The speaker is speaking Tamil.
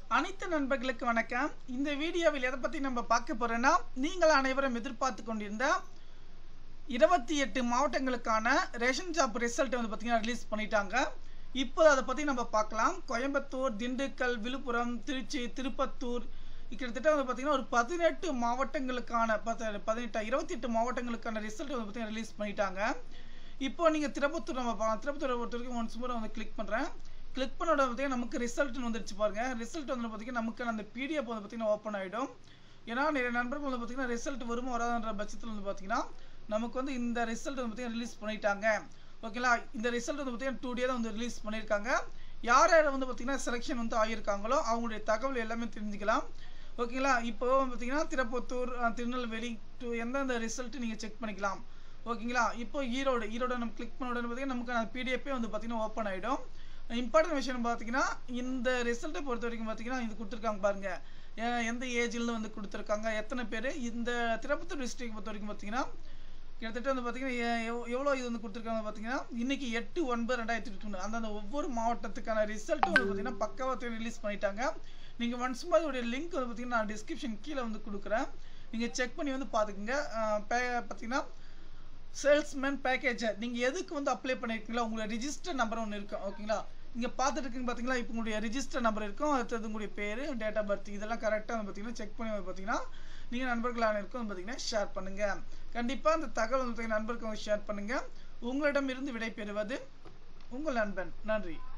அனைத்து நண்பர்களுக்கு வணக்கம் இந்த வீடியோவில் எதை பற்றி நம்ம பார்க்க போறோம்னா நீங்கள் அனைவரும் எதிர்பார்த்து கொண்டிருந்த இருபத்தி எட்டு மாவட்டங்களுக்கான ரேஷன் ஜாப் ரிசல்ட் வந்து பார்த்தீங்கன்னா ரிலீஸ் பண்ணிட்டாங்க இப்போ அதை பற்றி நம்ம பார்க்கலாம் கோயம்புத்தூர் திண்டுக்கல் விழுப்புரம் திருச்சி திருப்பத்தூர் கிட்டத்தட்ட வந்து பார்த்தீங்கன்னா ஒரு பதினெட்டு மாவட்டங்களுக்கான பத்து பதினெட்டு இருபத்தி எட்டு மாவட்டங்களுக்கான ரிசல்ட் வந்து பார்த்தீங்கன்னா ரிலீஸ் பண்ணிட்டாங்க இப்போ நீங்கள் திருப்பத்தூர் நம்ம பார்க்கலாம் திருப்பத்தூரை பொறுத்த வரைக்கும் ஒன்ஸ் முறை வந்து கிளிக் பண்ணுறேன் கிளிக் பண்ணோட பார்த்தீங்கன்னா நமக்கு ரிசல்ட்னு வந்துருச்சு பாருங்க ரிசல்ட் வந்து பார்த்தீங்கன்னா நமக்கு அந்த பிடிஎஃப் வந்து பார்த்தீங்கன்னா ஓப்பன் ஆகிடும் ஏன்னா நிறைய நண்பர்கள் வந்து பார்த்தீங்கன்னா ரிசல்ட் வருமா வராதுன்ற பட்சத்தில் வந்து பார்த்தீங்கன்னா நமக்கு வந்து இந்த ரிசல்ட் வந்து பார்த்தீங்கன்னா ரிலீஸ் பண்ணிட்டாங்க ஓகேங்களா இந்த ரிசல்ட் வந்து பார்த்தீங்கன்னா டூ டே தான் வந்து ரிலீஸ் பண்ணியிருக்காங்க யார் யார் வந்து பார்த்தீங்கன்னா செலெக்ஷன் வந்து ஆகியிருக்காங்களோ அவங்களுடைய தகவல் எல்லாமே தெரிஞ்சுக்கலாம் ஓகேங்களா இப்போ பார்த்தீங்கன்னா திருப்பத்தூர் அஹ், திருநெல்வேலி டு எந்தெந்த ரிசல்ட் நீங்கள் செக் பண்ணிக்கலாம் ஓகேங்களா இப்போ ஈரோடு ஈரோடு நம்ம கிளிக் பண்ண உடனே பார்த்தீங்கன்னா நமக்கு அந்த பிடிஎஃபே வந்து பார்த்தீங்கன்னா ஓப்பன் ஆகிடும் இம்பார்ட்டன்ட் விஷயம் பார்த்தீங்கன்னா இந்த ரிசல்ட்டை பொறுத்த வரைக்கும் பார்த்தீங்கன்னா இது கொடுத்துருக்காங்க பாருங்க எ- எந்த ஏஜ்லேருந்து வந்து கொடுத்துருக்காங்க எத்தனை பேர் இந்த திருப்பத்தூர் டிஸ்ட்ரிக்ட் பொறுத்த வரைக்கும் பார்த்தீங்கன்னா கிட்டத்தட்ட வந்து பார்த்தீங்கன்னா எ- எவ்- எவ்வளோ இது வந்து கொடுத்துருக்காங்க பார்த்தீங்கன்னா இன்னைக்கு எட்டு ஒன்பது ரெண்டாயிரத்தி இருபத்தி அந்தந்த ஒவ்வொரு மாவட்டத்துக்கான ரிசல்ட்டும் வந்து பார்த்தீங்கன்னா பக்காவத்தை ரிலீஸ் பண்ணிட்டாங்க நீங்கள் ஒன்ஸ் மாதிரி உடைய லிங்க் வந்து பார்த்தீங்கன்னா நான் டிஸ்கிரிப்ஷன் கீழே வந்து கொடுக்குறேன் நீங்கள் செக் பண்ணி வந்து பார்த்துக்குங்க அஹ் பே பார்த்தீங்கன்னா சேல்ஸ்மேன் பேக்கேஜர் நீங்கள் எதுக்கு வந்து அப்ளை பண்ணியிருக்கீங்களா உங்களோட ரிஜிஸ்டர் நம்பர் ஒன்று இருக்கும் ஓகேங்களா நீங்கள் பார்த்துட்டு இருக்கீங்க பார்த்தீங்களா இப்போ உங்களுடைய ரிஜிஸ்டர் நம்பர் இருக்கும் அடுத்தது உங்களுடைய பேர் டேட் ஆஃப் பர்த் இதெல்லாம் கரெக்டாக வந்து பார்த்தீங்கன்னா செக் பண்ணி வந்து பார்த்தீங்கன்னா நீங்கள் நண்பர்களான இருக்கும் வந்து பார்த்தீங்கன்னா ஷேர் பண்ணுங்கள் கண்டிப்பாக அந்த தகவல் வந்து பார்த்தீங்கன்னா நண்பருக்கு ஷேர் பண்ணுங்கள் உங்களிடமிருந்து விடை பெறுவது உங்கள் நண்பன் நன்றி